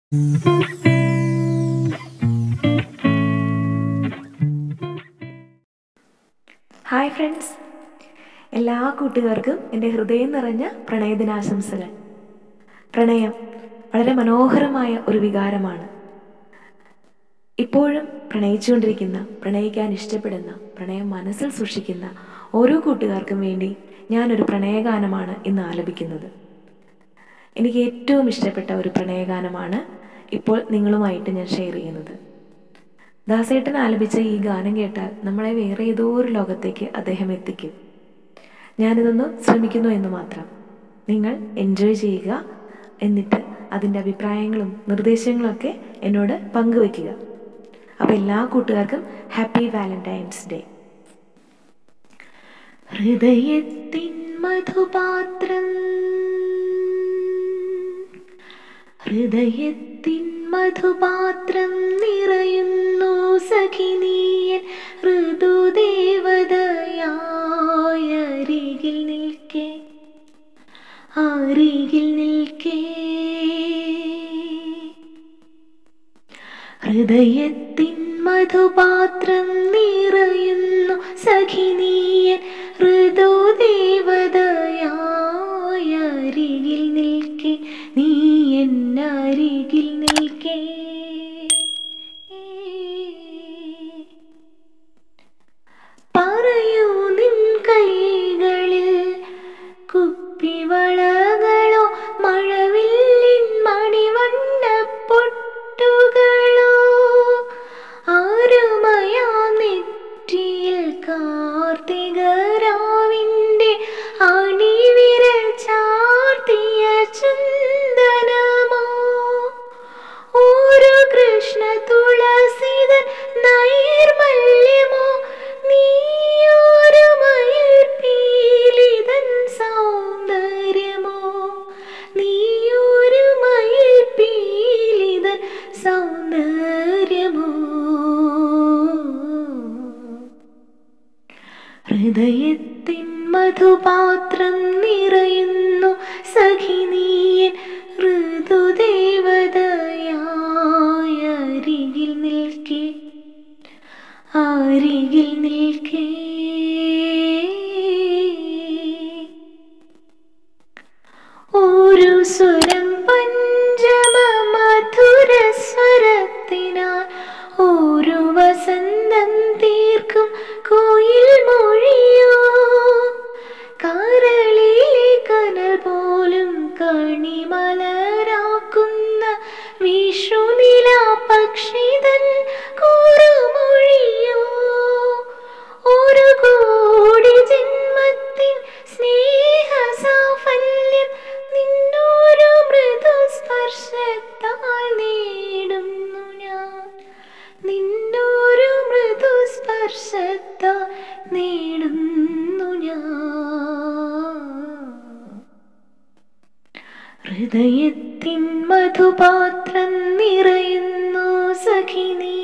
hi friends എല്ലാ കൂട്ടുകാർക്കും എൻ്റെ ഹൃദയം നിറഞ്ഞ പ്രണയദിനാശംസകൾ പ്രണയം വളരെ മനോഹരമായ ഒരു വികാരമാണ് ഇപ്പോഴും പ്രണയിച്ചുകൊണ്ടിരിക്കുന്ന പ്രണയിക്കാൻ ഇഷ്ടപ്പെടുന്ന പ്രണയം മനസ്സിൽ സൂക്ഷിക്കുന്ന ഓരോ കൂട്ടുകാർക്കും വേണ്ടി ഞാനൊരു പ്രണയഗാനമാണ് ഇന്ന് ആലപിക്കുന്നത് എനിക്ക് ഏറ്റവും ഇഷ്ടപ്പെട്ട ഒരു പ്രണയഗാനമാണ് ഇപ്പോൾ നിങ്ങളുമായിട്ട് ഞാൻ ഷെയർ ചെയ്യുന്നത് ദാസേട്ടൻ ആലപിച്ച ഈ ഗാനം കേട്ടാൽ നമ്മളെ വേറെ ഏതോ ഒരു ലോകത്തേക്ക് അദ്ദേഹം എത്തിക്കും ഞാനിതൊന്ന് ശ്രമിക്കുന്നു എന്ന് മാത്രം നിങ്ങൾ എൻജോയ് ചെയ്യുക എന്നിട്ട് അതിൻ്റെ അഭിപ്രായങ്ങളും നിർദ്ദേശങ്ങളും ഒക്കെ എന്നോട് പങ്കുവെക്കുക അപ്പോൾ എല്ലാ കൂട്ടുകാർക്കും ഹാപ്പി വാലന്റൈൻസ് ഡേ ഹൃദയത്തിൻ മധുപാത്രം ഹൃദയത്തിൻ മധുപാത്രം നിറയുന്നു സഖിനീയൻ ഋതുദേവതയായ അരികിൽ നിൽക്കേ അരികിൽ നിൽക്കേ ഹൃദയത്തിൻ മധുപാത്രം നിറയുന്നു സഖിനീയൻ ഋതുദേവതയായ അരികിൽ നിൽക്കേ നീ എന്നരികിൽ നിൽക്കേ പറയൂ നിൻ കൈകളിൽ കുപ്പിവളകളോ മഴവില്ലിൻ മണിവണ്ണ പൊട്ടുകളോ ആരുമയാ നെറ്റിയിൽ കാർത്തികരാവിൻ്റെ അണിവിരൽ ചാർത്തിയ ചന്ദനമോ ഒരു കൃഷ്ണ തുളസിതൻ നൈർമല്യമോ നീയൊരു മയിൽ പീലിതൻ സൗന്ദര്യമോ നീയൊരു മയിൽ പീലിതൻ സൗന്ദര്യമോ ഹൃദയത്തിൻ മധുപാത്രം നിറയുന്നു സഖിനീയൻ ഋതുദേവതയായ അരികിൽ നിൽക്കേ അരികിൽ നിൽക്കേ ഒരു സ്വരം പഞ്ചമ മധുര സ്വരത്തിനാൽ ഒരു വസന്തം തീർക്കും കോയിൽ മൊഴിയോ കരളിലെ കനൽ പോലും കണിമലരാക്കുന്ന വിഷുനില പക്ഷിതൻ കൂറുമൊഴിയോ ഒരു കോടി ജന്മത്തിൻ സ്നേഹ സാഫല്യം നിന്നൊരു മൃദു സ്പർശത്താൽ നേടുന്നു ഞാൻ നിന്നൊരു മൃദു സ്പർശത്താൽ നേടുന്നു ഞാൻ ഹൃദയത്തിൻ മധുപാത്രം നിറയുന്നു സഖിനീ